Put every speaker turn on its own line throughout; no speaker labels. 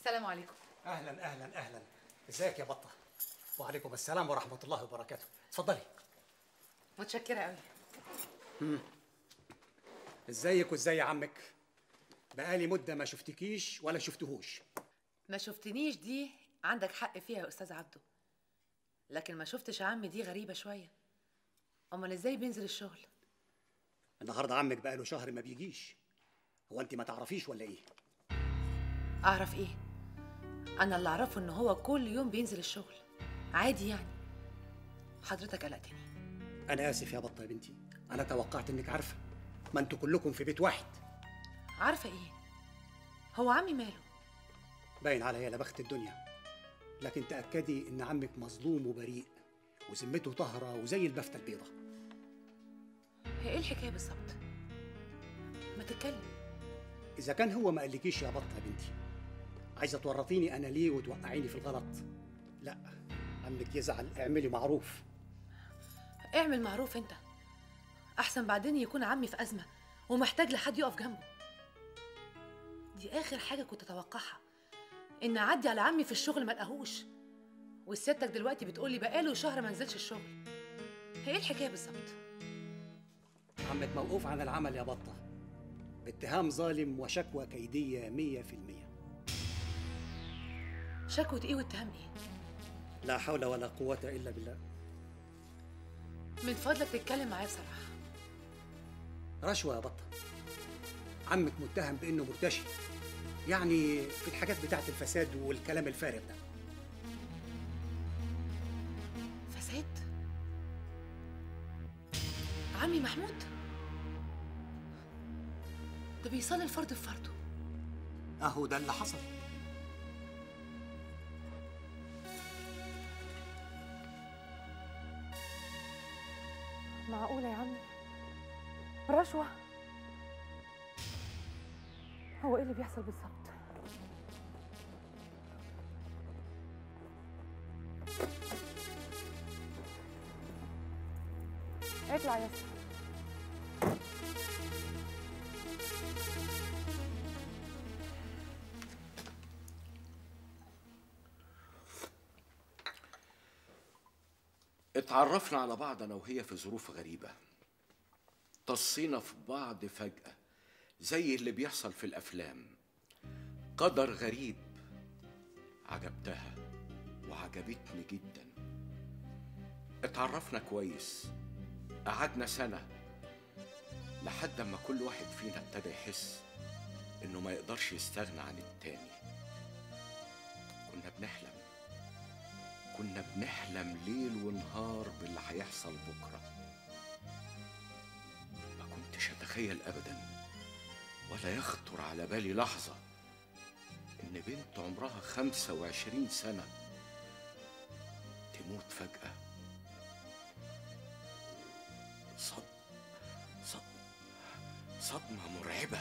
السلام عليكم
اهلا اهلا اهلا ازيك يا بطه وعليكم السلام ورحمه الله وبركاته اتفضلي
متشكره قوي
ازيك وازاي عمك بقالي مده ما شفتكيش ولا شفتهوش
ما شفتنيش دي عندك حق فيها يا استاذ عبده لكن ما شفتش عمي دي غريبه شويه امال ازاي بينزل الشغل
النهارده عمك بقاله شهر ما بيجيش هو انت ما تعرفيش ولا ايه
اعرف ايه انا اللي اعرفه ان هو كل يوم بينزل الشغل عادي يعني حضرتك قلقتني
انا اسف يا بطه يا بنتي انا توقعت انك عارفه ما انتوا كلكم في بيت واحد
عارفه ايه هو عمي ماله
باين عليا لبخت الدنيا لكن تاكدي ان عمك مظلوم وبريء وذمته طاهره وزي البفته البيضه
هي ايه الحكايه بالظبط ما تتكلم
اذا كان هو ما قالكيش يا بطه يا بنتي عايزه تورطيني انا ليه وتوقعيني في الغلط لا عمك يزعل اعملي معروف
اعمل معروف انت احسن بعدين يكون عمي في ازمه ومحتاج لحد يقف جنبه دي اخر حاجه كنت اتوقعها ان اعدي على عمي في الشغل ما الاقيهوش وسيادتك دلوقتي بتقولي بقاله شهر ما نزلش الشغل هي ايه الحكايه بالظبط
عمك موقوف عن العمل يا بطه باتهام ظالم وشكوى كيديه مية في المية
شكوى ايه واتهام ايه
لا حول ولا قوة إلا بالله
من فضلك تتكلم معايا بصراحه
رشوة يا بطة عمك متهم بإنه مرتشي يعني في الحاجات بتاعت الفساد والكلام الفارغ ده
فساد عمي محمود ده بيصلي الفرد في فرضه
أهو ده اللي حصل
معقولة يا عمي رشوة هو ايه اللي بيحصل بالظبط اطلع يا اسطى
اتعرفنا على بعض انا وهي في ظروف غريبه تصينا في بعض فجاه زي اللي بيحصل في الافلام قدر غريب عجبتها وعجبتني جدا اتعرفنا كويس قعدنا سنه لحد ما كل واحد فينا ابتدى يحس انه ما يقدرش يستغنى عن التاني كنا بنحلم كنا بنحلم ليل ونهار باللي هيحصل بكره ما كنتش اتخيل ابدا ولا يخطر على بالي لحظه ان بنت عمرها خمسة وعشرين سنة تموت فجأة صد صد صدمة مرعبة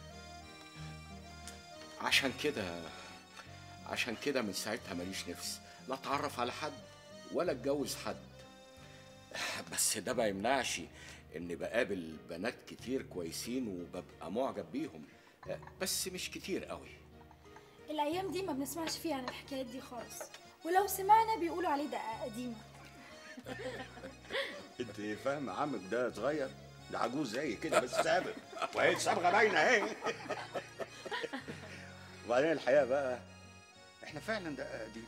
عشان كده عشان كده من ساعتها ماليش نفس لا اتعرف على حد ولا اتجوز حد بس ده ما يمنعش اني بقابل بنات كتير كويسين وببقى معجب بيهم بس مش كتير قوي
الايام دي ما بنسمعش فيها عن الحكايات دي خالص ولو سمعنا بيقولوا عليه دقه قديمه
انت فاهم عمك ده صغير ده عجوز زي كده بس سابق وهي الصبغه باينه اهي وبعدين الحقيقه بقى احنا فعلا ده قديم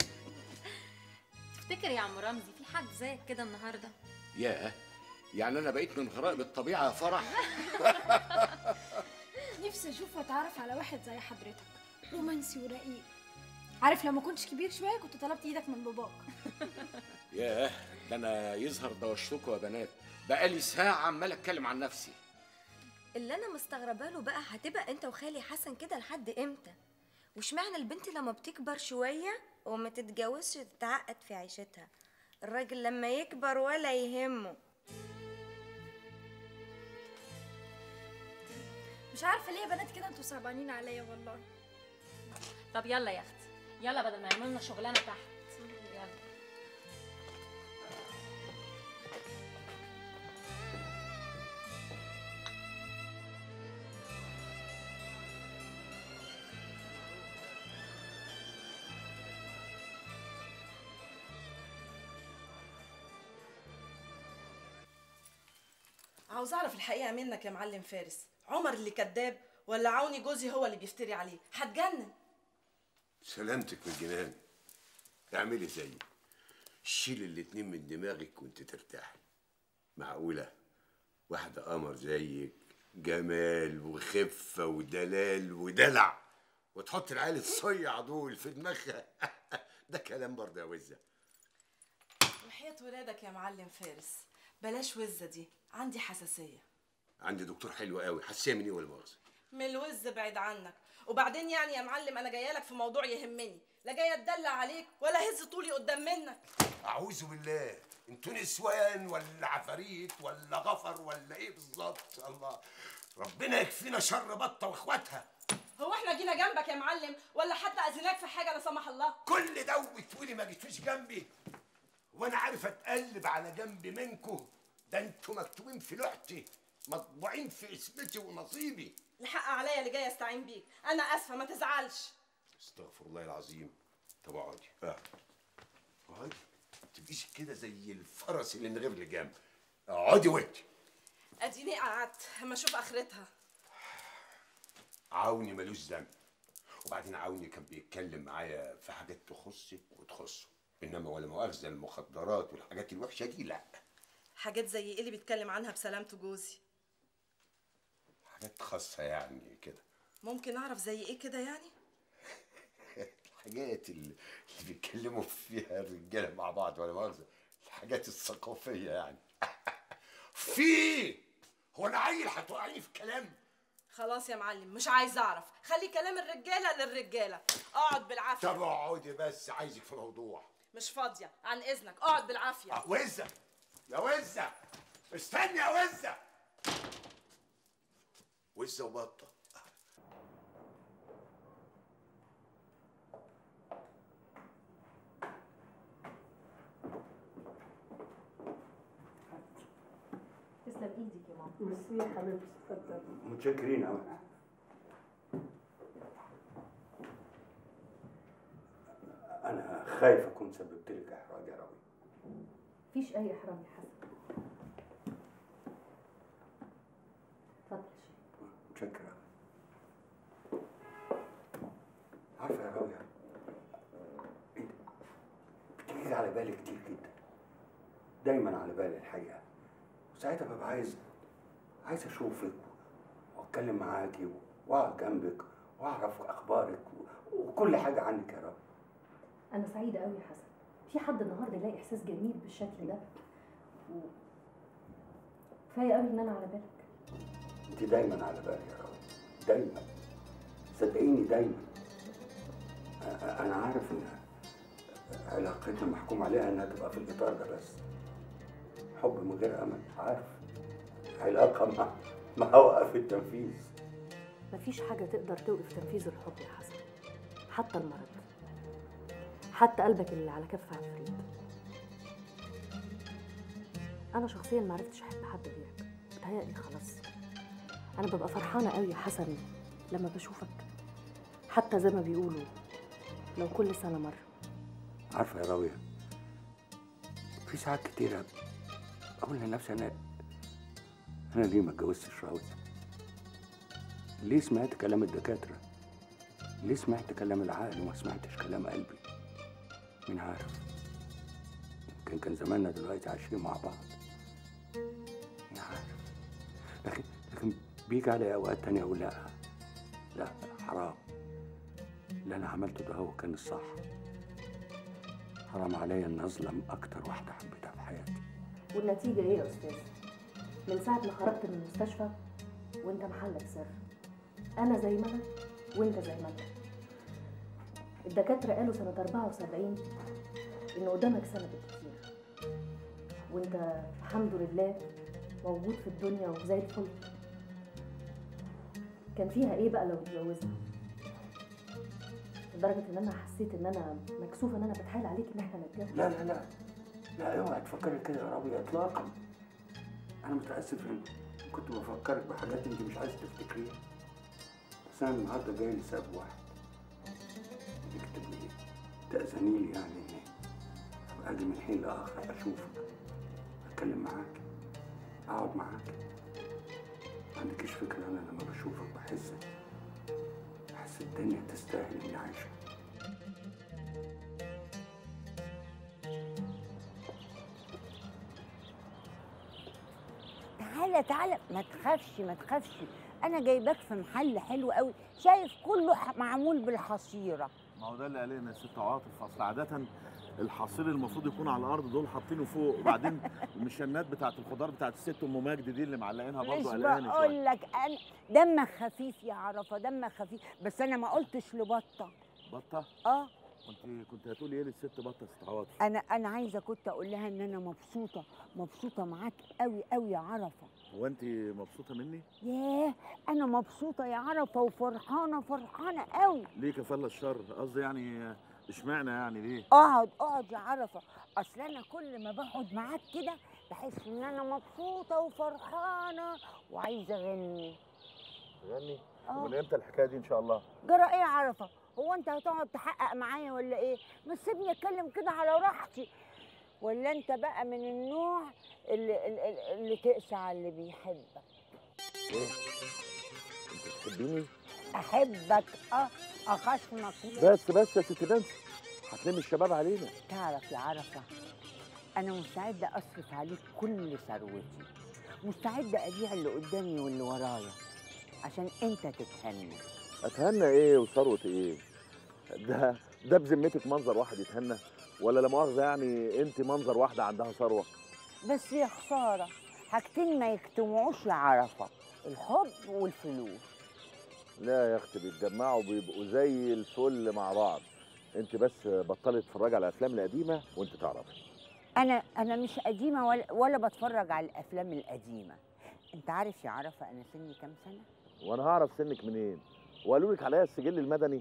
تفتكر يا عم رمزي في حد زيك كده النهارده
ياه يعني انا بقيت من غرائب الطبيعه يا فرح
نفسي اشوف واتعرف على واحد زي حضرتك رومانسي ورقيق عارف لو ما كنتش كبير شويه كنت طلبت ايدك من باباك
ياه ده انا يظهر دوشتكوا يا بنات بقالي ساعه عمال اتكلم عن نفسي
اللي انا مستغربه له بقى هتبقى انت وخالي حسن كده لحد امتى واشمعنى البنت لما بتكبر شويه وما تتجوزش تتعقد في عيشتها الراجل لما يكبر ولا يهمه
مش عارفه ليه يا بنات كده انتوا صعبانين عليا والله
طب يلا يا اختي يلا بدل ما يعملوا لنا شغلانه تحت يلا
عاوز اعرف الحقيقه منك يا معلم فارس عمر اللي كذاب ولا عوني جوزي هو اللي بيفتري عليه هتجنن
سلامتك من الجنان اعملي زيي شيل الاتنين من دماغك وانت ترتاحي معقولة واحدة قمر زيك جمال وخفة ودلال ودلع وتحط العيال الصيع دول في دماغها ده كلام برضه يا وزة
وحياة ولادك يا معلم فارس بلاش وزة دي عندي حساسية
عندي دكتور حلو قوي حساسية من ايه ولا مؤاخذة
من الوز بعيد عنك وبعدين يعني يا معلم انا جايه لك في موضوع يهمني لا جايه اتدلع عليك ولا هز طولي قدام منك
أعوذ بالله انتوا نسوان ولا عفاريت ولا غفر ولا ايه بالظبط الله ربنا يكفينا شر بطة واخواتها
هو احنا جينا جنبك يا معلم ولا حتى اذيناك في حاجه لا سمح الله
كل ده وتقولي ما جيتوش جنبي وانا عارف اتقلب على جنب منكم ده انتوا مكتوبين في لوحتي مطبوعين في اسمتي ونصيبي
الحق عليا اللي جاي استعين بيك انا اسفه ما تزعلش
استغفر الله العظيم طب اقعدي اه اقعدي ما تبقيش كده زي الفرس اللي من غير لجام اقعدي وانت
اديني قعدت اما اشوف اخرتها
عوني ملوش ذنب وبعدين عوني كان بيتكلم معايا في حاجات تخصك وتخصه انما ولا مؤاخذه المخدرات والحاجات الوحشه دي لا
حاجات زي ايه اللي بيتكلم عنها بسلامته جوزي
حاجات خاصه يعني كده
ممكن اعرف زي ايه كده يعني
الحاجات اللي, اللي بيتكلموا فيها الرجاله مع بعض ولا مؤاخذه الحاجات الثقافيه يعني في هو انا عيل هتوقعني في كلام
خلاص يا معلم مش عايز اعرف خلي كلام الرجاله للرجاله اقعد بالعافيه
طب اقعدي بس عايزك في موضوع
مش فاضيه عن اذنك اقعد بالعافيه
آه، وزة يا وزة استني يا وزة وزة وبطة
تسلم ايدك يا ماما
ميرسي يا حبيبتي اتفضل متشكرين قوي انا خايف اكون سببت لك احراج يا راوي
مفيش اي احراج يا حسن اتفضل
متشكر أوي. عارفه يا راوية انت بتيجي على بالي كتير جدا دايما على بالي الحقيقه وساعتها ببقى عايز عايز اشوفك واتكلم معاكي واقعد جنبك واعرف اخبارك و- وكل حاجه عنك يا راوية
انا سعيده قوي يا حسن في حد النهارده يلاقي احساس جميل بالشكل ده و... كفايه قوي ان انا على بالك
انت دايما على بالي يا راوي دايما صدقيني دايما أ- أ- انا عارف ان علاقتنا محكوم عليها انها تبقى في الاطار ده بس حب من غير امل عارف علاقه مع مع وقف التنفيذ
مفيش حاجه تقدر توقف تنفيذ الحب يا حسن حتى المرض حتى قلبك اللي على كف عفريت انا شخصيا ما عرفتش احب حد غيرك بتهيألي خلاص انا ببقى فرحانه قوي يا حسن لما بشوفك حتى زي ما بيقولوا لو كل سنه مره
عارفه يا راويه في ساعات كتيره اقول لنفسي انا انا ليه ما اتجوزتش راويه ليه سمعت كلام الدكاتره ليه سمعت كلام العقل وما سمعتش كلام قلبي مين عارف يمكن كان زماننا دلوقتي عايشين مع بعض مين عارف لكن لكن بيجي علي اوقات تانية اقول لا لا حرام اللي انا عملته ده هو كان الصح حرام عليا ان اظلم اكتر واحده حبيتها في حياتي
والنتيجه ايه يا استاذ من ساعه ما خرجت من المستشفى وانت محلك سر انا زي ما انا وانت زي ما انت الدكاتره قالوا سنه 74 ان قدامك سنه بالكتير وانت الحمد لله موجود في الدنيا وزي الفل كان فيها ايه بقى لو اتجوزنا لدرجه ان انا حسيت ان انا مكسوفه ان انا بتحايل عليك ان احنا نتجوز
لا لا لا لا اوعى تفكري كده يا ربي اطلاقا انا متاسف ان كنت بفكرك بحاجات انت مش عايز تفتكريها بس انا النهارده جاي لسبب واحد انك تبقي تاذني لي يعني اني ابقى اجي من حين لاخر اشوفك اتكلم معاك اقعد معاك عندكيش فكرة أنا لما بشوفك بحس بحس الدنيا تستاهل إني عايشة
تعالى تعالى ما تخافش ما تخافش انا جايباك في محل حلو قوي شايف كله ح- معمول بالحصيره
ما هو ده اللي قالنا يا ست عاطف اصل عاده الحصير المفروض يكون على الارض دول حاطينه فوق وبعدين المشنات بتاعت الخضار بتاعت الست ام مجد دي اللي معلقينها
مش
برضه قلقاني
بقول
شويه
لك انا دمك خفيف يا عرفه دمك خفيف بس انا ما قلتش لبطه
بطه
اه
كنت كنت هتقولي ايه للست بطه يا ست عاطف
انا انا عايزه كنت اقول لها ان انا مبسوطه مبسوطه معاك قوي قوي يا عرفه
هو انت مبسوطه مني
ياه انا مبسوطه يا عرفه وفرحانه فرحانه قوي
ليه كفاله الشر قصدي يعني اشمعنى يعني ليه
اقعد اقعد يا عرفه اصل انا كل ما بقعد معاك كده بحس ان انا مبسوطه وفرحانه وعايزه اغني
غني
آه.
ومن امتى الحكايه دي ان شاء الله
جرى ايه يا عرفه هو انت هتقعد تحقق معايا ولا ايه ما تسيبني اتكلم كده على راحتي ولا انت بقى من النوع اللي, اللي, اللي تقسى على اللي بيحبك
ايه انت بتحبيني
احبك اه اخصمك
بس بس يا ست نانسي هتلم الشباب علينا
تعرف يا عرفة أنا مستعدة أصرف عليك كل ثروتي مستعدة أبيع اللي قدامي واللي ورايا عشان أنت تتهنى
اتهنى ايه وثروه ايه ده ده بذمتك منظر واحد يتهنى ولا لا مؤاخذه يعني انت منظر واحده عندها ثروه
بس يا خسارة حاجتين ما يجتمعوش يا عرفة الحب والفلوس
لا يا اختي بيتجمعوا بيبقوا زي الفل مع بعض انت بس بطلي تتفرجي على الافلام القديمه وانت تعرفي
أنا أنا مش قديمة ولا, ولا بتفرج على الأفلام القديمة أنت عارف يا عرفة أنا سني كام سنة؟
وانا هعرف سنك منين وقالوا لك عليا السجل المدني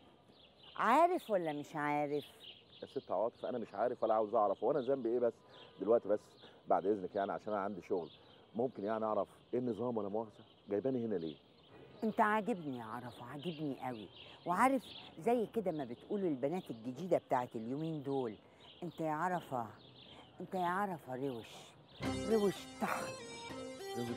عارف ولا مش عارف؟
يا ست عواطف انا مش عارف ولا عاوز اعرف وانا ذنبي ايه بس دلوقتي بس بعد اذنك يعني عشان انا عندي شغل ممكن يعني اعرف ايه النظام ولا مؤاخذه جايباني هنا ليه
انت عاجبني يا عرفة عاجبني قوي وعارف زي كده ما بتقول البنات الجديدة بتاعت اليومين دول انت يا عرفة انت يا عرفة روش روش طحن
روش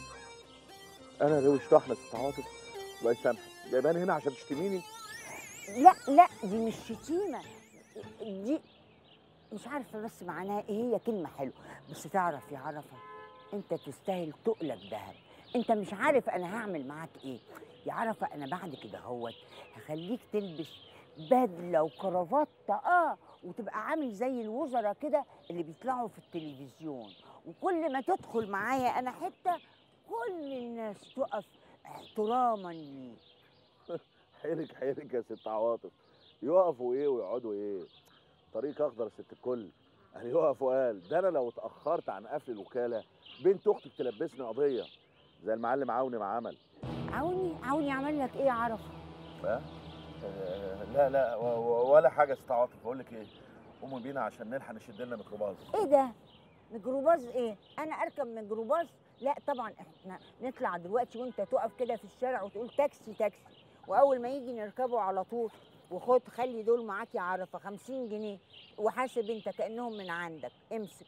انا روش طحنه ست عواطف الله يسامحك جايباني هنا عشان تشتميني
لا لا دي مش شتيمة دي مش عارفة بس معناها ايه هي كلمة حلوة بس تعرف يا عرفة انت تستاهل تقلك ذهب انت مش عارف انا هعمل معاك ايه يا عرفة انا بعد كده هوت هخليك تلبس بدلة وكرافتة اه وتبقى عامل زي الوزراء كده اللي بيطلعوا في التلفزيون وكل ما تدخل معايا انا حتة كل الناس تقف احتراما ليك
حيرك حيرك يا ست عواطف يقفوا ايه ويقعدوا ايه طريق اخضر يا ست الكل يعني يقف وقال ده انا لو اتاخرت عن قفل الوكاله بنت اختك تلبسني قضيه زي المعلم عوني ما عمل
عوني عوني عمل لك ايه يا عرفة
ها؟ آه، لا لا و- و- ولا حاجه يا ست عواطف بقول لك ايه قوموا بينا عشان نلحق نشد لنا ميكروباص
ايه ده ميكروباص ايه انا اركب ميكروباص لا طبعا احنا نطلع دلوقتي وانت تقف كده في الشارع وتقول تاكسي تاكسي واول ما يجي نركبه على طول وخد خلي دول معاك يا عرفه 50 جنيه وحاسب انت كانهم من عندك امسك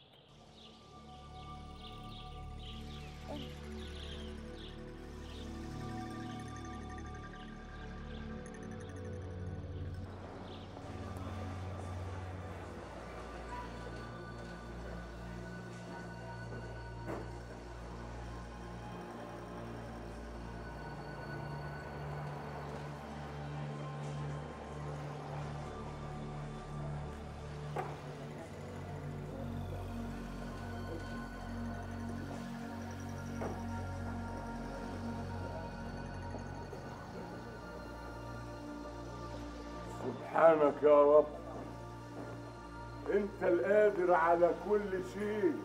سبحانك يا رب انت القادر على كل شيء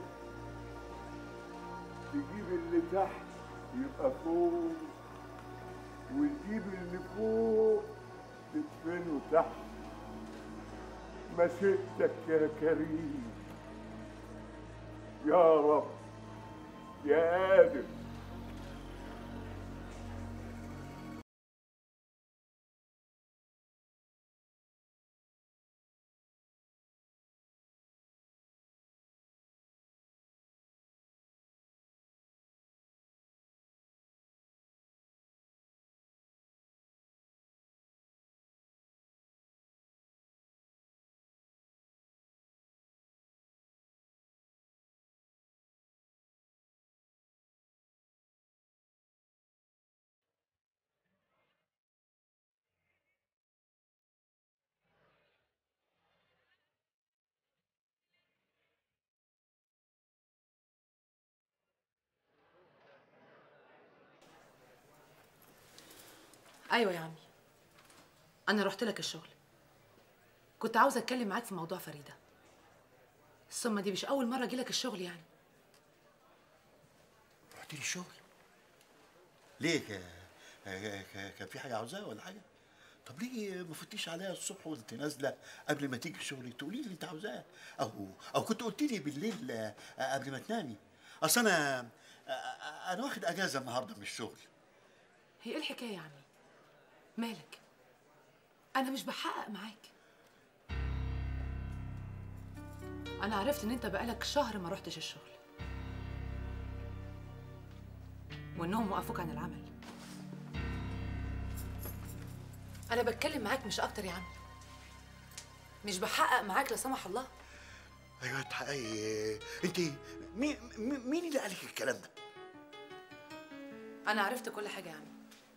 تجيب اللي تحت يبقى فوق وتجيب اللي فوق تدفنه تحت مشيئتك يا كريم يا رب يا قادر
ايوه يا عمي انا رحت لك الشغل كنت عاوزه اتكلم معاك في موضوع فريده ثم دي مش اول مره اجي لك الشغل يعني
رحت لي الشغل ليه ك- ك- ك- كان في حاجه عاوزاها ولا حاجه طب ليه ما فتيش عليا الصبح وانت نازله قبل ما تيجي الشغل تقولي لي اللي انت عاوزاه او او كنت قلت لي بالليل آه، قبل ما تنامي اصل انا آه، آه، انا واخد اجازه النهارده من الشغل
هي ايه الحكايه يا عمي مالك انا مش بحقق معاك انا عرفت ان انت بقالك شهر ما رحتش الشغل وانهم وقفوك عن العمل انا بتكلم معاك مش اكتر يا عمي مش بحقق معاك لا سمح الله
ايوه تحققي انت مين مين مين اللي قالك الكلام ده
انا عرفت كل حاجه يا عمي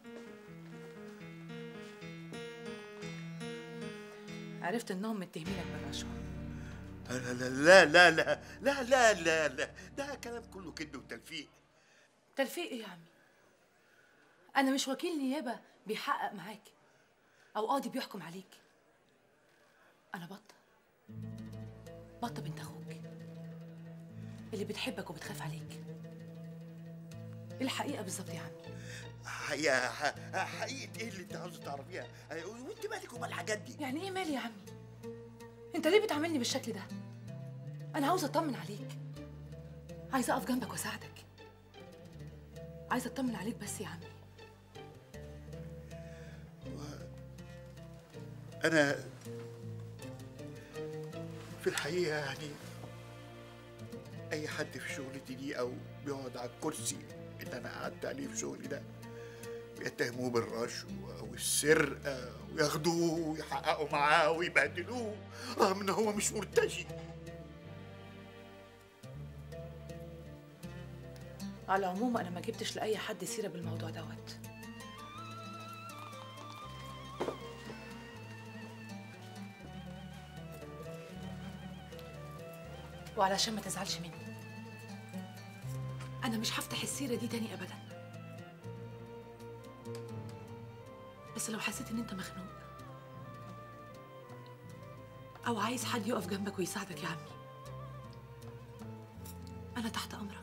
عرفت انهم متهمينك بالرشوه
لا لا لا لا لا لا لا لا لا ده كلام كله كذب وتلفيق
تلفيق ايه يا عمي انا مش وكيل نيابه بيحقق معاك او قاضي بيحكم عليك انا بطه بطه بنت اخوك اللي بتحبك وبتخاف عليك ايه الحقيقه بالظبط يا عمي
حقيقة ح- حقيقة ايه اللي انت عاوزة تعرفيها؟ وانت مالك ومال الحاجات دي؟
يعني ايه مالي يا عمي انت ليه بتعاملني بالشكل ده انا عاوزه اطمن عليك عايزه اقف جنبك واساعدك عايزه اطمن عليك بس يا عمي
انا في الحقيقة يعني اي حد في شغلتي دي او بيقعد على الكرسي اللي انا قعدت عليه في شغلي ده بيتهموه بالرشوة والسرقة وياخدوه ويحققوا معاه ويبهدلوه رغم ان هو مش مرتشي
على العموم انا ما جبتش لاي حد سيره بالموضوع دوت وعلشان ما تزعلش مني انا مش هفتح السيره دي تاني ابدا بس لو حسيت ان انت مخنوق او عايز حد يقف جنبك ويساعدك يا عمي انا تحت امرك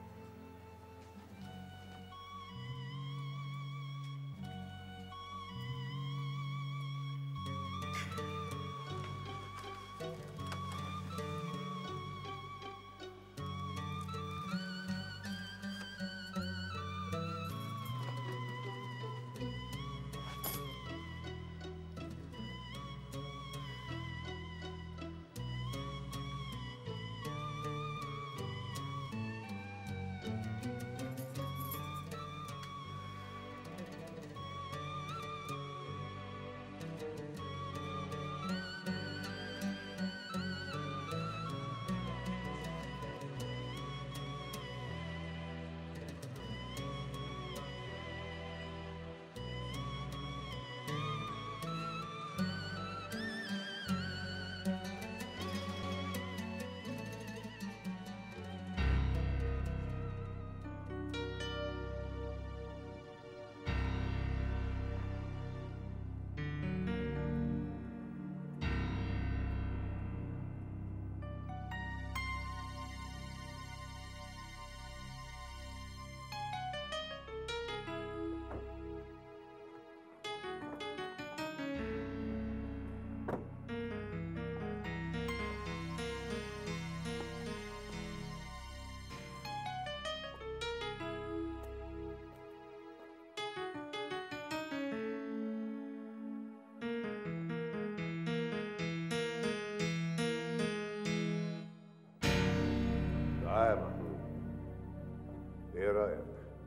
تعال يا محمود ايه رايك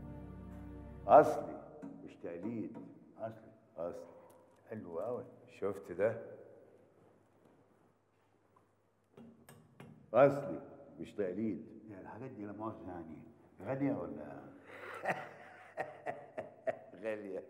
اصلي مش تقليد اصلي اصلي حلو قوي شفت ده اصلي مش تقليد
يعني الحاجات دي لا مؤاخذة يعني غالية ولا
غاليه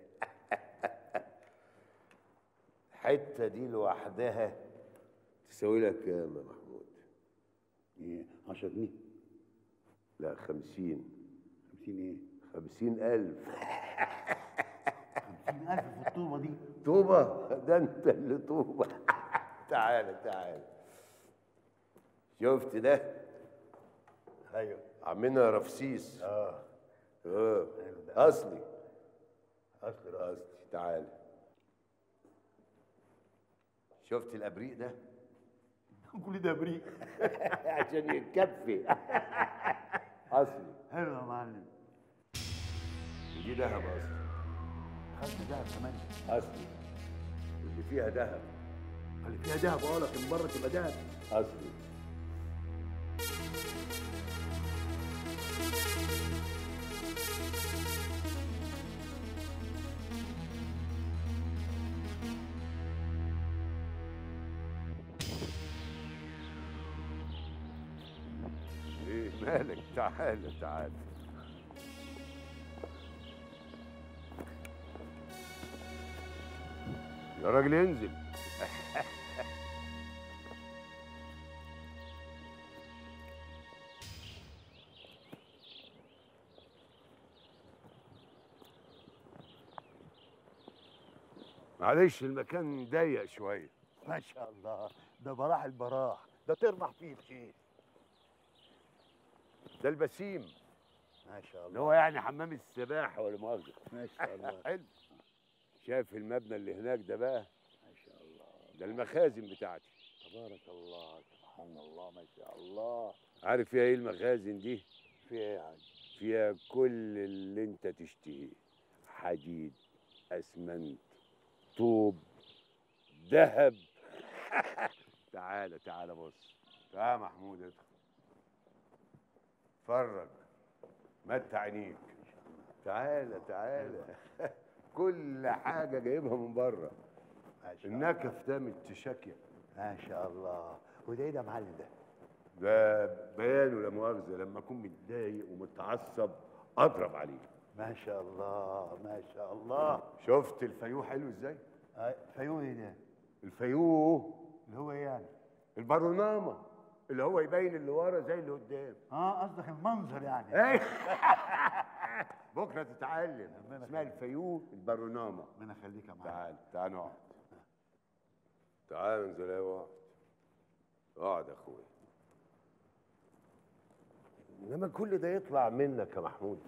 الحته دي لوحدها تساوي لك كام يا محمود
ايه 10 جنيه
لا خمسين
50 ايه
خمسين ألف
50000 ألف في الطوبة دي
طوبة ده انت اللي طوبة تعالى تعالى شفت ده
ايوه
عمنا رفسيس
اه
اه اصلي
اصلي
اصلي تعالى شفت الابريق ده
كل ده بريق
عشان يتكفي اصلي
حلو يا معلم
ودي ذهب اصلي
خدت دهب كمان
اصلي اللي فيها ذهب
اللي فيها دهب اه لكن بره تبقى دهب
اصلي ايه مالك تعالى تعالى يا راجل انزل معلش المكان ضيق شويه
ما شاء الله ده براح البراح ده ترمح فيه الخيل
ده البسيم
ما شاء الله
اللي هو يعني حمام السباحه ولا مؤاخذه
ما شاء الله
حلو شايف المبنى اللي هناك ده بقى
ما شاء الله
ده المخازن بتاعتي
تبارك الله سبحان الله ما شاء الله
عارف فيها ايه المخازن دي
في ايه يا حاج
فيها كل اللي انت تشتهيه حديد اسمنت طوب ذهب تعالى تعالى بص تعالى يا محمود ادخل اتفرج متع عينيك تعالى تعالى كل حاجه جايبها من بره النكف ده من التشاكيا
ما شاء الله وده ايه ده يا معلم ده
ده بيانه لا مؤاخذه لما اكون متضايق ومتعصب اضرب عليه
ما شاء الله ما شاء الله
شفت الفيو حلو ازاي
آه، فيوم ايه ده
الفيو
اللي هو ايه يعني
البرونامه اللي هو يبين اللي ورا زي اللي قدام
اه قصدك المنظر يعني
ايه بكره تتعلم اسمها الفيو البرونامه
ربنا يخليك يا معلم
تعال تعال نقعد تعال انزل ايه اقعد اقعد يا اخويا انما كل ده يطلع منك يا محمود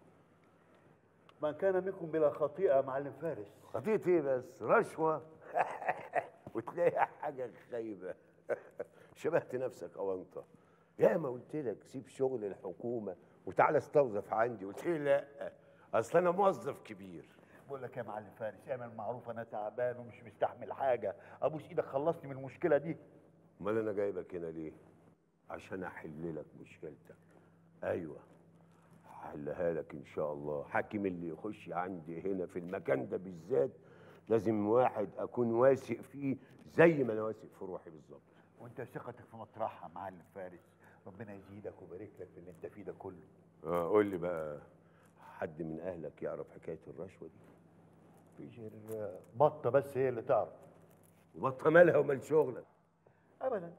من كان منكم بلا خطيئه يا معلم فارس
خطيت ايه بس رشوه وتلاقيها حاجه خايبه شبهت نفسك او انت يا ما قلت لك سيب شغل الحكومه وتعالى استوظف عندي قلت لي لا اصل انا موظف كبير
بقول لك يا معلم فارس اعمل معروف انا تعبان ومش مستحمل حاجه ابوس ايدك خلصني من المشكله دي
امال انا جايبك هنا ليه عشان احل لك مشكلتك ايوه هحلها لك ان شاء الله حاكم اللي يخش عندي هنا في المكان ده بالذات لازم واحد اكون واثق فيه زي ما انا واثق في روحي بالظبط
وانت ثقتك في مطرحها يا معلم فارس ربنا يزيدك ويبارك لك في اللي انت فيه ده كله
اه قول لي بقى حد من اهلك يعرف حكايه الرشوه دي
مفيش غير بطه بس هي اللي تعرف
وبطه مالها ومال شغلك
ابدا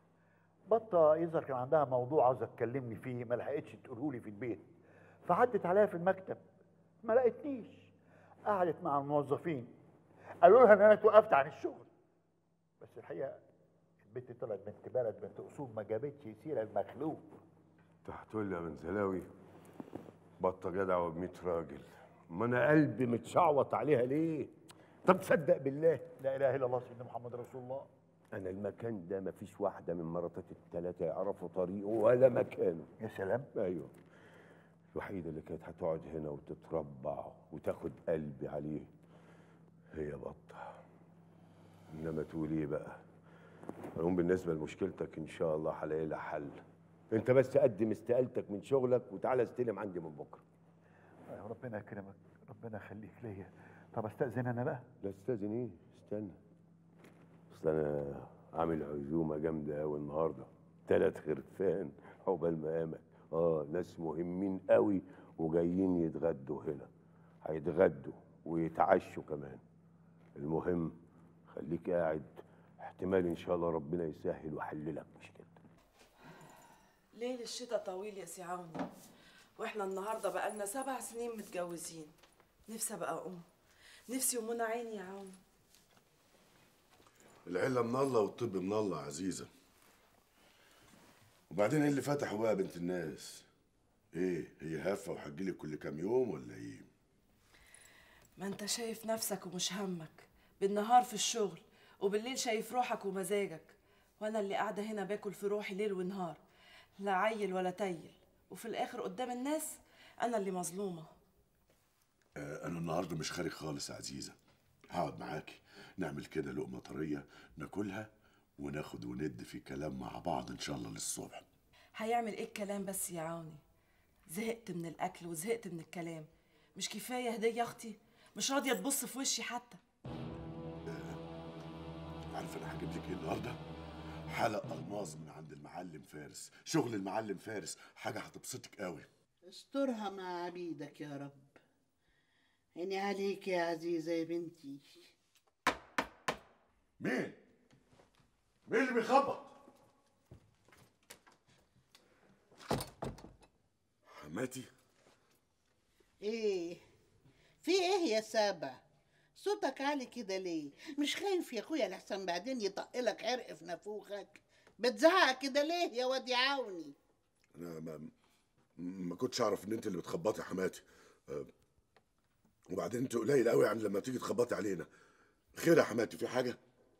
بطه يظهر كان عندها موضوع عاوزه تكلمني فيه ما لحقتش تقوله لي في البيت فعدت عليا في المكتب ما لقيتنيش قعدت مع الموظفين قالوا لها ان انا توقفت عن الشغل بس الحقيقه البنت طلعت بنت بلد بنت اصول ما جابتش سيره المخلوق
انت هتقول لي يا منزلاوي بطه جدع وب راجل ما انا قلبي متشعوط عليها ليه طب تصدق بالله
لا اله الا الله سيدنا محمد رسول الله
انا المكان ده مفيش واحده من مراتات الثلاثه يعرفوا طريقه ولا مكانه
يا سلام
ايوه الوحيده اللي كانت هتقعد هنا وتتربع وتاخد قلبي عليه هي بطه انما تقول ايه بقى المهم بالنسبه لمشكلتك ان شاء الله هلاقي لها حل انت بس قدم استقالتك من شغلك وتعالى استلم عندي من بكره
آه، ربنا يكرمك ربنا يخليك ليا طب استاذن انا بقى
لا استاذن ايه استنى اصل انا عامل عزومه جامده قوي النهارده ثلاث خرفان عقبال مقامك اه ناس مهمين قوي وجايين يتغدوا هنا هيتغدوا ويتعشوا كمان المهم خليك قاعد احتمال ان شاء الله ربنا يسهل ويحل لك مشكلتك
ليل الشتاء طويل يا سي عوني واحنا النهارده بقالنا سبع سنين متجوزين نفسي ابقى ام نفسي ومنى عيني يا عون
العلة من الله والطب من الله يا عزيزة وبعدين ايه اللي فتحوا بقى بنت الناس ايه هي هافة وهتجيلك كل كام يوم ولا ايه
ما انت شايف نفسك ومش همك بالنهار في الشغل وبالليل شايف روحك ومزاجك وانا اللي قاعده هنا باكل في روحي ليل ونهار لا عيل ولا تيل وفي الاخر قدام الناس انا اللي مظلومه
آه انا النهارده مش خارج خالص يا عزيزة هقعد معاكي نعمل كده لقمة طرية ناكلها وناخد وند في كلام مع بعض ان شاء الله للصبح
هيعمل ايه الكلام بس يا عوني زهقت من الاكل وزهقت من الكلام مش كفايه هديه يا اختي مش راضيه تبص في وشي حتى
عارف انا هجيب لك ايه النهارده حلق الماظ من عند المعلم فارس شغل المعلم فارس حاجه هتبسطك قوي
استرها مع عبيدك يا رب عيني عليك يا عزيزة يا بنتي
مين مين اللي بيخبط حماتي
ايه في ايه يا سابع صوتك عالي كده ليه مش خايف يا اخويا لحسن بعدين يطقلك عرق في نافوخك بتزعق كده ليه يا واد يا عوني
انا ما ما كنتش اعرف ان انت اللي بتخبطي يا حماتي أه، وبعدين انت قليل قوي عن لما تيجي تخبطي علينا خير يا حماتي في حاجه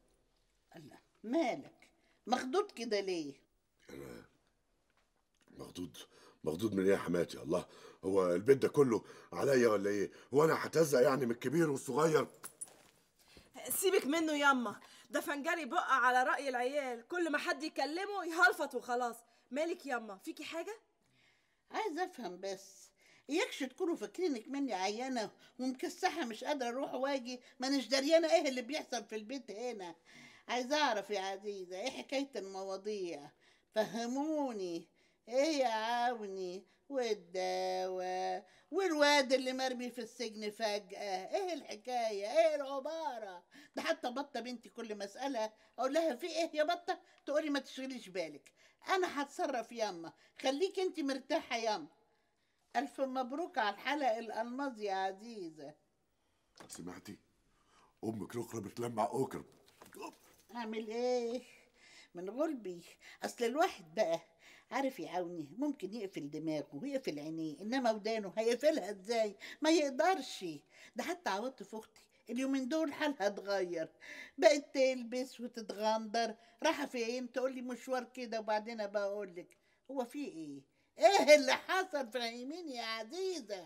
مالك مخضوض كده ليه
انا مخضوض مخضوض من ايه يا حماتي الله هو البيت ده كله عليا ولا ايه هو انا هتزق يعني من الكبير والصغير
سيبك منه ياما ده فنجري بقى على رأي العيال كل ما حد يكلمه يهلفط وخلاص مالك ياما فيكي حاجة؟
عايزه افهم بس يكش تكونوا فاكرينك مني عيانه ومكسحه مش قادره اروح واجي مانيش دريانه ايه اللي بيحصل في البيت هنا عايزه اعرف يا عزيزه ايه حكايه المواضيع فهموني ايه يا عاوني والدواء والواد اللي مرمي في السجن فجأة ايه الحكاية ايه العبارة ده حتى بطة بنتي كل مسألة اقول لها في ايه يا بطة تقولي ما تشغليش بالك انا هتصرف ياما خليك انت مرتاحة ياما الف مبروك على الحلق الالماظ يا عزيزة
سمعتي امك ركرة بتلمع اوكر
اعمل ايه من غلبي اصل الواحد بقى عارف يعاوني ممكن يقفل دماغه ويقفل عينيه انما ودانه هيقفلها ازاي ما يقدرش ده حتى عواطف اختي اليومين دول حالها اتغير بقت تلبس وتتغندر رايحه فين تقول لي مشوار كده وبعدين بقول لك هو في ايه ايه اللي حصل فهميني يا عزيزه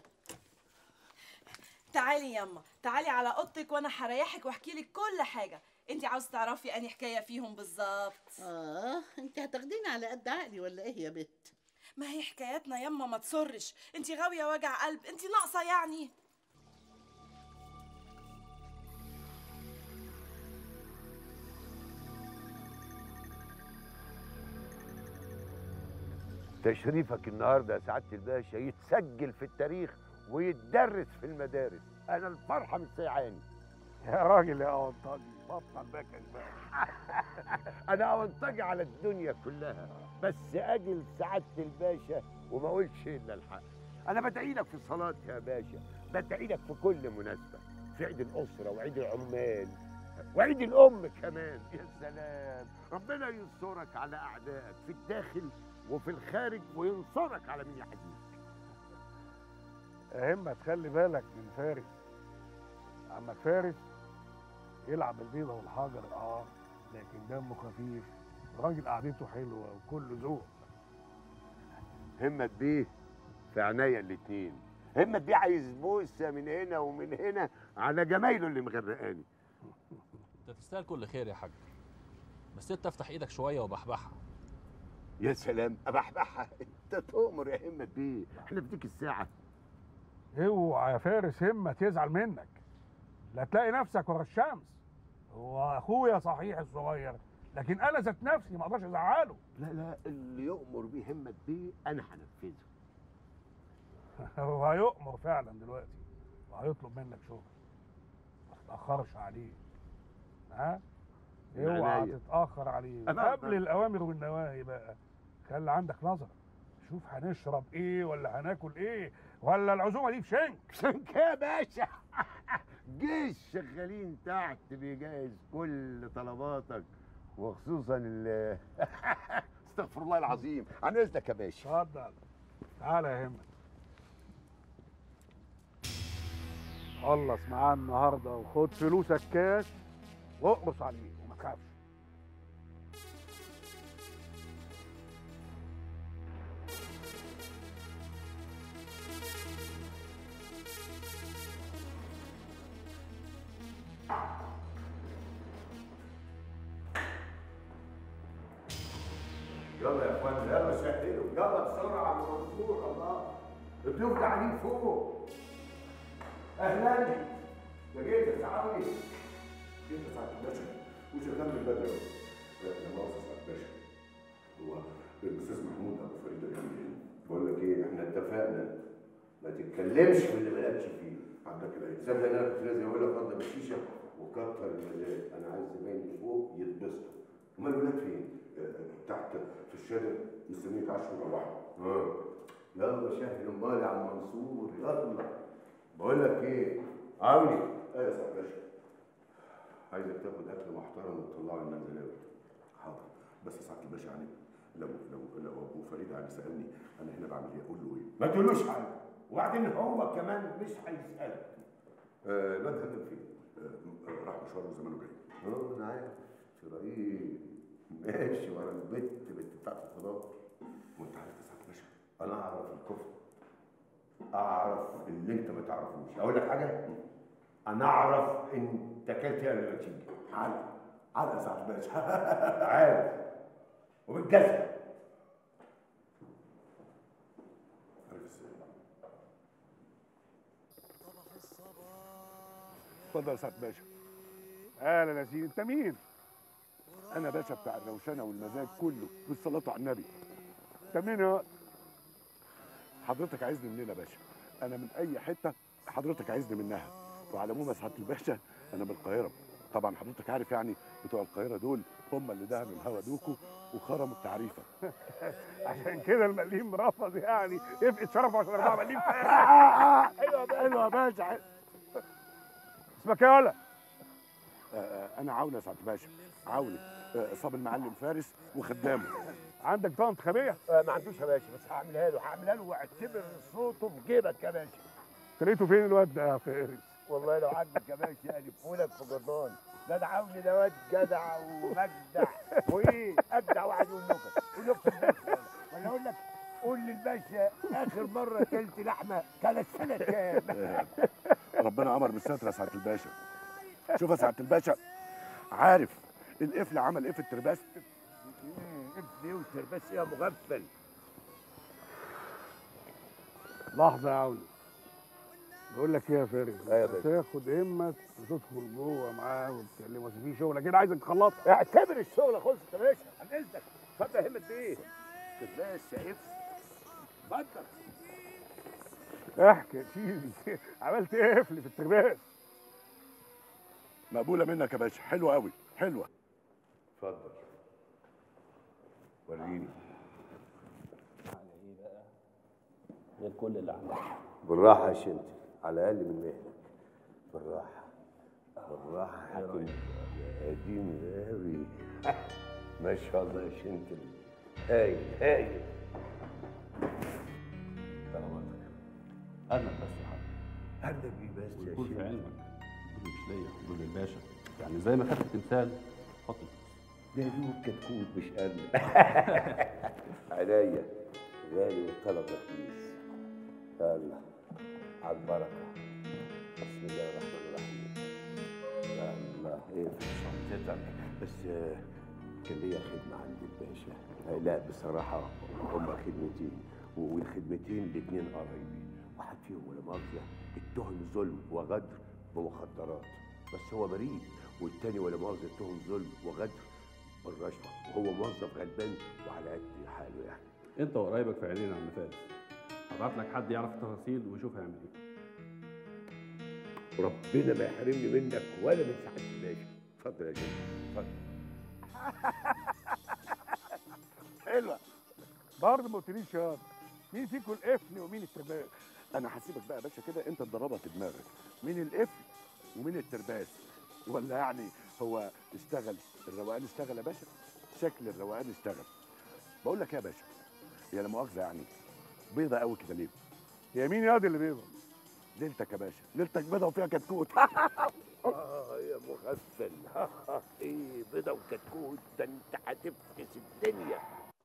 تعالي ياما تعالي على اوضتك وانا هريحك واحكي لك كل حاجة انت عاوز تعرفي اني حكاية فيهم بالظبط
اه انت هتاخديني على قد عقلي ولا ايه يا بت
ما هي حكاياتنا ياما ما تصرش انت غاوية وجع قلب انت ناقصة يعني
تشريفك النهارده يا سعاده الباشا يتسجل في التاريخ ويتدرس في المدارس انا الفرحه مش سيعاني
يا راجل يا اونطاجي بطل بكش بقى
انا اونطجي على الدنيا كلها بس اجي لسعاده الباشا وما اقولش الا الحق انا بدعي لك في الصلاه يا باشا بدعي لك في كل مناسبه في عيد الاسره وعيد العمال وعيد الام كمان يا سلام ربنا ينصرك على اعدائك في الداخل وفي الخارج وينصرك على من يحديك
يا همة تخلي بالك من فارس عمك فارس يلعب البيضة والحجر اه لكن دمه خفيف راجل قعدته حلوة وكله ذوق
همت بيه في عينيا الاتنين همت بيه عايز بوسه من هنا ومن هنا على جمايله اللي مغرقاني
انت تستاهل كل خير يا حاج بس انت افتح ايدك شويه وبحبحها
يا سلام ابحبحها انت تؤمر يا همت بيه احنا في ديك الساعه
اوعى يا فارس همة تزعل منك لا تلاقي نفسك ورا الشمس هو اخويا صحيح الصغير لكن انا ذات نفسي ما اقدرش ازعله
لا لا اللي يؤمر بيه همت بيه انا هنفذه
هو هيؤمر فعلا دلوقتي وهيطلب منك شغل ما تتاخرش عليه ها
من
اوعى
عينيا.
تتاخر عليه
أنا-
قبل الاوامر والنواهي بقى خلي عندك نظر شوف هنشرب ايه ولا هناكل ايه ولا العزومه دي في شنك
شنك يا باشا جه
الشغالين تحت بيجهز كل طلباتك وخصوصا ال استغفر الله العظيم عن اذنك يا باشا
اتفضل تعالى يا همت خلص معاه النهارده وخد فلوسك كاش واقبص عليه وما تخافش
يلا يا اخوان يلا سهلوا يلا بسرعه على المنصور الله الضيوف قاعدين فوق اهلا يا جيت يا سعاوي جيت يا سعاده الباشا وشغال من بدري أهو. لا مؤاخذه يا سعاده الباشا هو الاستاذ محمود ابو فريد ده كان هنا بقول لك ايه احنا اتفقنا ما تتكلمش في اللي مالكش فيه عندك الالتزام ده انا كنت لازم اقول لك اتفضل بالشيشه وكتر المزاج انا عايز زمايلي فوق يتبسطوا امال الولاد فين؟ آه، تحت في الشارع مستنيك عشر يروحوا اه يلا شهر امال يا عم منصور يلا بقول لك ايه عاوني ايه يا صاحبي باشا عايزك تاخد اكل محترم وتطلعه المنزلاوي حاضر بس يا سعاده الباشا يعني لو لو لو ابو فريد يعني سالني انا هنا بعمل ايه اقول له ايه؟ ما تقولوش حاجه وبعدين هو كمان مش هيسالك آه الواد هندم فين؟ آه آه، راح مشوار وزمانه جاي اه انا عارف اسرائيل ماشي ورا البت بنت بتاعت الخضار وانت عارف يا سعاده الباشا انا اعرف الكفر اعرف اللي انت ما تعرفوش اقول لك حاجه انا اعرف انت كلت يا ولا تيجي عارف عارف يا سعاده الباشا عارف وبالجزم عارف ازاي
اتفضل يا سعاده باشا اهلا يا سيدي انت مين؟ انا باشا بتاع الروشنه والمزاج كله بالصلاه على النبي انت مين يا حضرتك عايزني منين يا باشا؟ انا من اي حته حضرتك عايزني منها وعلى العموم يا سعاده الباشا انا من القاهره طبعا حضرتك عارف يعني بتوع القاهره دول هم اللي دهنوا الهوا دوكو وخرموا التعريفه عشان كده المقليم رفض يعني يفقد شرفه عشان اربعه مقليم حلوه حلوه يا باشا اسمك ايه ولا؟ انا عوني يا سعاده الباشا عوني آه، صاب المعلم فارس وخدامه عندك بطاقه انتخابيه؟
ما عندوش يا باشا بس هعملها له هعملها له واعتبر صوته في جيبك يا باشا
لقيته فين الواد ده يا فارس؟
والله لو عندك يا باشا الفولك في جرنان ده انا عاوني ده واد جدع ومجدع وايه ابدع واحد يقول نكت قول نكت الباشا ولا اقول لك قول للباشا اخر مره اكلت لحمه كانت سنه كام
ربنا امر بالستر يا سعاده الباشا شوف يا سعاده الباشا عارف القفل عمل ايه في الترباس
ابني وترباس يا مغفل
لحظه يا عوني بقول لك ايه يا فارس
ايه يا باشا؟
تاخد همك وتدخل جوه معاه وتكلمه بس في شغله كده عايزك تخلصها
اعتبر الشغل خلص يا باشا عن اذنك اتفضل همت بايه ترباس شايف اتفضل
احكي يا سيدي عملت ايه قفل في الترباس مقبوله منك يا باشا حلوه قوي حلوه
اتفضل وريني
غير كل اللي عندك
بالراحة يا شنتي على الأقل من مهلك بالراحة بالراحة حكيم يا قديم قوي ما شاء الله يا شنتي هايل هايل طلباتك
أرنب بس يا حاج
هرنب ايه بس يا
ويكون في
شنتي
علمك دول مش ليا دول للباشا يعني زي ما خدت تمثال حط الفلوس
ده دوب كتكوت مش أرنب عليا غالي والطلب رخيص يلا على البركة بسم الله الرحمن الرحيم يا الله ايه في شنطتك بس آه، كان ليا خدمة عند الباشا آه، لا بصراحة هم خدمتين و- والخدمتين الاتنين قرايبي واحد فيهم ولا مؤاخذة اتهم ظلم وغدر بمخدرات بس هو بريء والتاني ولا مؤاخذة اتهم ظلم وغدر بالرشوة وهو موظف غلبان وعلى قد حاله يعني
أنت وقرايبك في عينينا يا عم فارس هبعت لك حد يعرف التفاصيل ويشوف هيعمل ايه
ربنا ما يحرمني منك ولا من سعادة الباشا اتفضل يا شيخ اتفضل
حلوه برضه ما قلتليش يا مين فيكم القفل ومين الترباس
انا هسيبك بقى يا باشا كده انت تدربها في دماغك مين القفل
ومين الترباس ولا يعني هو اشتغل الروقان اشتغل يا باشا شكل الروقان اشتغل بقول لك إيه يا باشا هي لا مؤاخذه يعني بيضه قوي كده ليه هي مين ياض اللي بيضه ليلتك يا باشا ليلتك بيضه وفيها كتكوت
اه يا مغفل ايه بيضه وكتكوت ده انت هتفكس الدنيا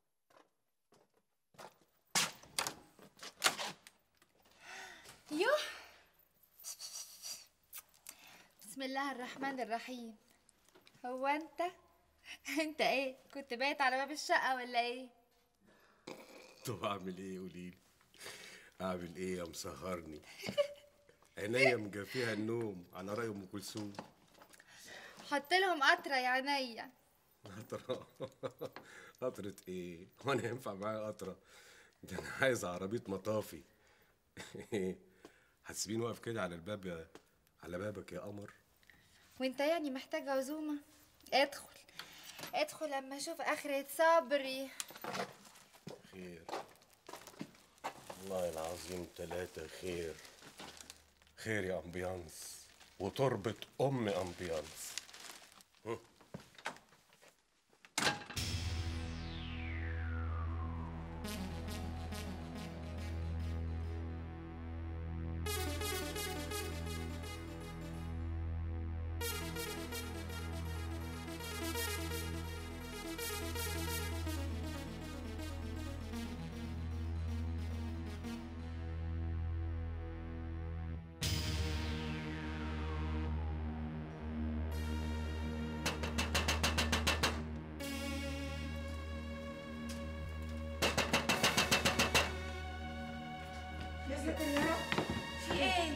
يوه بسم الله الرحمن الرحيم هو انت انت ايه كنت بايت على باب الشقة ولا ايه
طب اعمل ايه قولي لي اعمل ايه يا مسهرني عينيا مجفيها النوم على راي ام كلثوم
حط لهم قطرة يا عينيا
قطرة قطرة ايه وانا ينفع معايا قطرة ده انا عايز عربية مطافي هتسيبيني واقف كده على الباب يا على بابك يا قمر
وانت يعني محتاج عزومة ادخل ادخل اما اشوف اخرة صبري
خير والله العظيم ثلاثة خير خير يا امبيانس وتربة ام امبيانس هم.
يا ست الله في ايه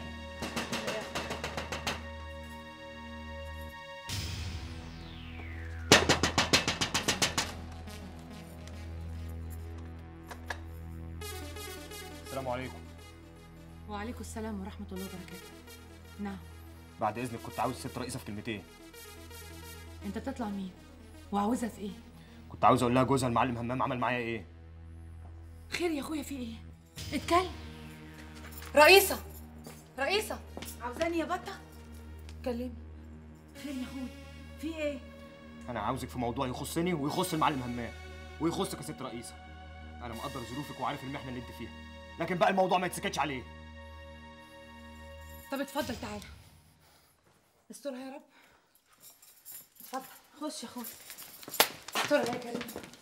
السلام عليكم
وعليكم السلام ورحمة الله وبركاته نعم
بعد اذنك كنت عاوز ست رئيسه في كلمتين
انت بتطلع مين وعاوزها في ايه
كنت عاوز اقول لها جوزها المعلم همام عمل معايا ايه
خير يا اخويا في ايه اتكلم رئيسة رئيسة عاوزاني يا بطة كلمي خير يا اخويا في ايه
انا عاوزك في موضوع يخصني ويخص المعلم همام ويخصك يا ست رئيسه انا مقدر ظروفك وعارف المحنه اللي انت فيها لكن بقى الموضوع ما يتسكتش عليه
طب اتفضل تعالى استرها يا رب اتفضل خش يا اخويا استرها يا كريم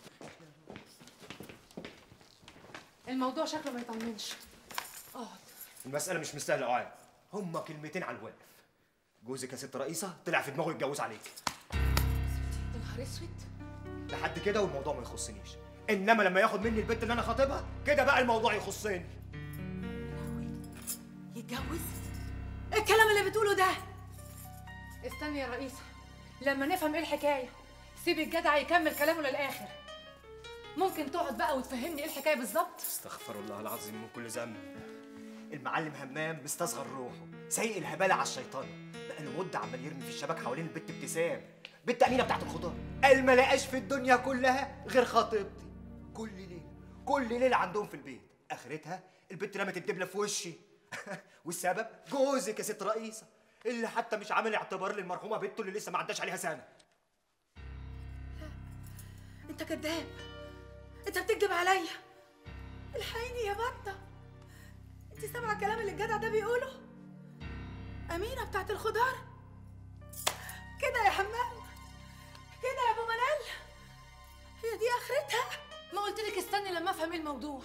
الموضوع شكله ما يطمنش اقعد
المساله مش مستاهله قعاد هما كلمتين على الواقف جوزك يا ست رئيسه طلع في دماغه يتجوز عليك
يا نهار اسود
لحد كده والموضوع ما يخصنيش انما لما ياخد مني البنت اللي انا خاطبها كده بقى الموضوع يخصني
يتجوز ايه الكلام اللي بتقوله ده استني يا رئيسة لما نفهم ايه الحكاية سيبي الجدع يكمل كلامه للآخر ممكن تقعد بقى وتفهمني ايه الحكاية بالظبط
استغفر الله العظيم من كل ذنب المعلم همام مستصغر روحه سايق الهباله على الشيطان بقى له مده عمال يرمي في الشبك حوالين البت ابتسام بنت امينه بتاعت الخضار قال ما لقاش في الدنيا كلها غير خطيبتي كل ليله كل ليله عندهم في البيت اخرتها البت رمت الدبله في وشي والسبب جوزك يا ست رئيسه اللي حتى مش عامل اعتبار للمرحومه بنته اللي لسه ما عداش عليها سنه
انت كذاب انت بتكذب عليا الحقيني يا بطة انت سامعة الكلام اللي الجدع ده بيقوله أمينة بتاعت الخضار كده يا حمام كده يا ابو منال هي دي اخرتها ما قلت لك استني لما افهم ايه الموضوع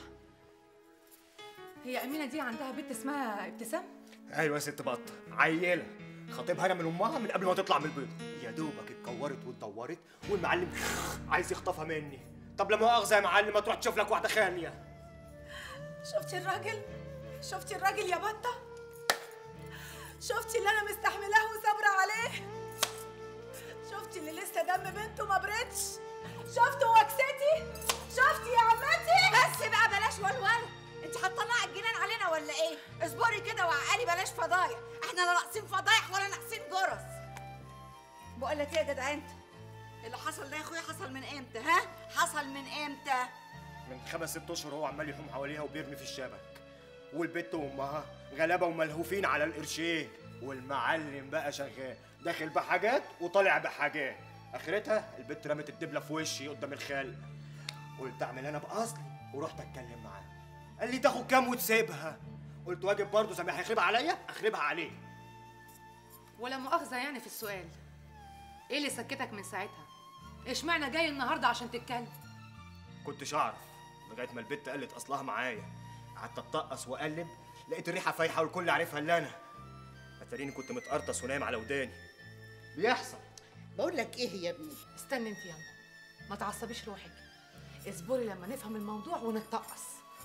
هي امينه دي عندها بنت اسمها ابتسام
ايوه يا ست بطه عيله خطيبها انا من امها من قبل ما تطلع من البيضه يا دوبك اتكورت واتدورت والمعلم عايز يخطفها مني طب لا مؤاخذه يا معلم ما تروح تشوف لك واحده خانيه
شفتي الراجل شفتي الراجل يا بطه شفتي اللي انا مستحملاه وصابره عليه شفتي اللي لسه دم بنته ما بردش شفتوا وكستي شفتي يا عمتي
بس بقى بلاش ولوله انت هتطلعي الجنان علينا ولا ايه اصبري كده وعقلي بلاش فضايح احنا لا ناقصين فضايح ولا ناقصين جرس بقول لك ايه يا جدع انت اللي حصل ده يا اخويا حصل من امتى ها حصل من امتى
من خمس ست اشهر هو عمال يحوم حواليها وبيرمي في الشبك والبت وامها غلابه وملهوفين على القرشين والمعلم بقى شغال داخل بحاجات وطالع بحاجات اخرتها البت رمت الدبله في وشي قدام الخال قلت اعمل انا باصلي ورحت اتكلم معاه قال لي تاخد كام وتسيبها قلت واجب برضه زي ما هيخربها عليا اخربها عليه
ولا مؤاخذة يعني في السؤال ايه اللي سكتك من ساعتها اشمعنى جاي النهارده عشان تتكلم
كنتش اعرف لغايه ما البت قالت اصلها معايا قعدت اتطقص واقلب لقيت الريحه فايحه والكل عارفها الا انا اتاريني كنت متقرطس ونايم على وداني بيحصل
بقول لك ايه يا ابني
استني انت يلا ما تعصبيش روحك اصبري لما نفهم الموضوع ونتطقص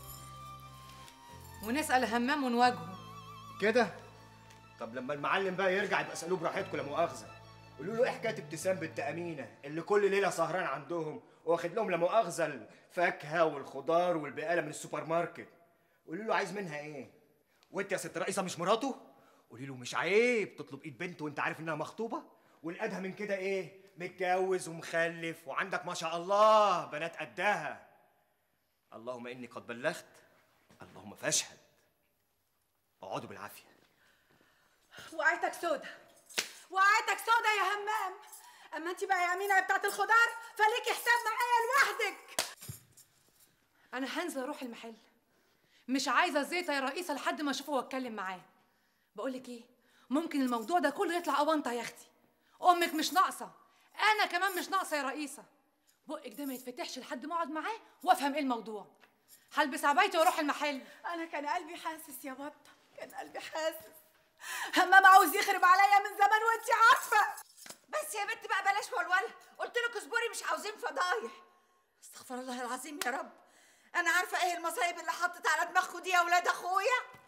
ونسأل همام ونواجهه
كده طب لما المعلم بقى يرجع يبقى اسالوه براحتكم لا مؤاخذه قولوا له ايه حكايه ابتسام بنت امينه اللي كل ليله سهران عندهم واخد لهم لا مؤاخذه الفاكهه والخضار والبقاله من السوبر ماركت قولوا له عايز منها ايه وانت يا ست رئيسه مش مراته قولي له مش عيب تطلب ايد بنت وانت عارف انها مخطوبه والادهى من كده ايه متجوز ومخلف وعندك ما شاء الله بنات قدها اللهم اني قد بلغت اللهم فاشهد اقعدوا بالعافيه
وقعتك سودا وقعتك سودا يا همام اما انت بقى يا امينه يا بتاعت الخضار فليكي حساب معايا لوحدك
انا هنزل اروح المحل مش عايزه زيطه يا رئيسه لحد ما اشوفه واتكلم معاه بقول لك ايه ممكن الموضوع ده كله يطلع اونطه يا اختي امك مش ناقصه انا كمان مش ناقصه يا رئيسه بقك ده ما يتفتحش لحد ما اقعد معاه وافهم ايه الموضوع هلبس عبايتي واروح المحل
انا كان قلبي حاسس يا بطه كان قلبي حاسس همام عاوز يخرب عليا من زمان وانت عارفه
بس يا بنت بقى بلاش ولوله قلت لك اصبري مش عاوزين فضايح استغفر الله العظيم يا رب انا عارفه ايه المصايب اللي حطت على دماغكم دي يا ولاد اخويا